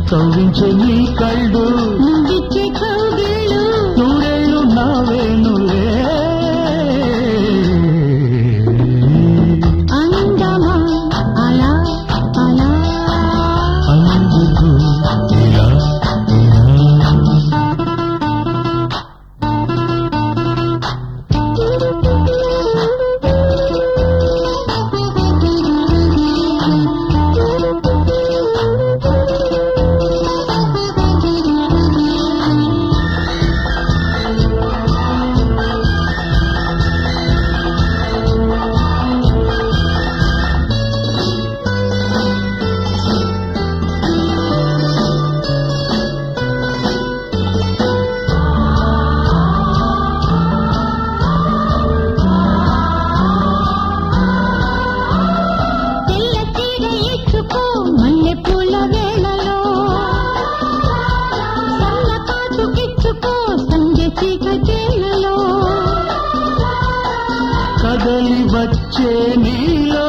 కవ్వించే నీ కళ్ళు ముంగిచ్చే కౌగిళ్ళు నూరేళ్ళు నావేనులే అందమా అలా అలా అందుకు ఇలా ఇలా తెల్ల తీగ ఇచ్చుకో మల్లెపూల వేళలో సన్న కాటుకిచ్చుకో సంధ్య చీకటేలలో కదలి వచ్చే నీలో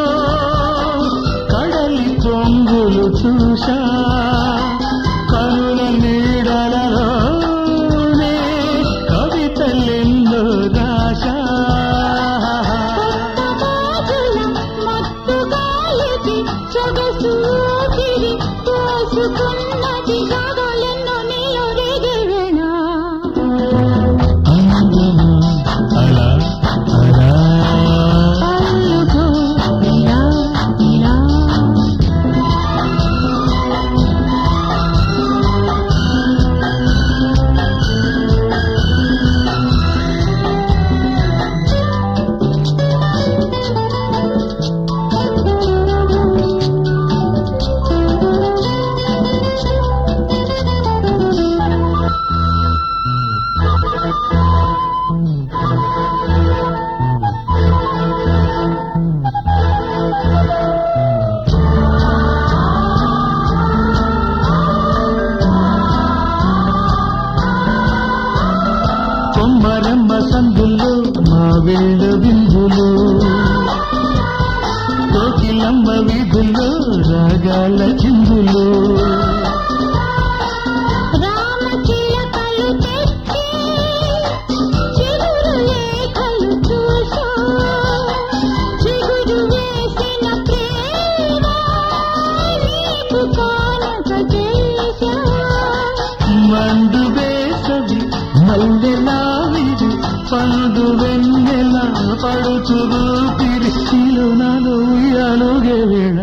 కడలి పొంగులు చూసా కనుల నీడలలోనే కవితలెన్నో రాశా బాజుల మత్తు గాలికి సొగసు ఊపిరి తోసుకున్నది గాథలెన్నో నీలో రేగవేళ అందమా అలా అలా అల్లుకో ఇలా ఇలా కొమ్మరమ్మ సందుల్లో మా వేళ్ళ బిందులు కోకిలమ్మ వీధుల్లో రాగాల చిందులు రామచిలకలు తెచ్చి చిగురు లేఖలు చూసా చిగురు వేసిన ప్రేమ నీకు కానుక చేశా మండు వేసవి మల్లెలావిడి పండు వెన్నెల పడుచురు పిరిచిలు నాలో ఉయ్యాలుగే వేళ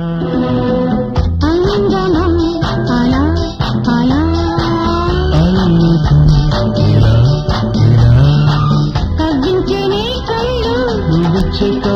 అందమా అలా అలా అల్లుకు ఇలా ఇలా తగ్గించే నీ కళ్ళు నువ్వు చెక్క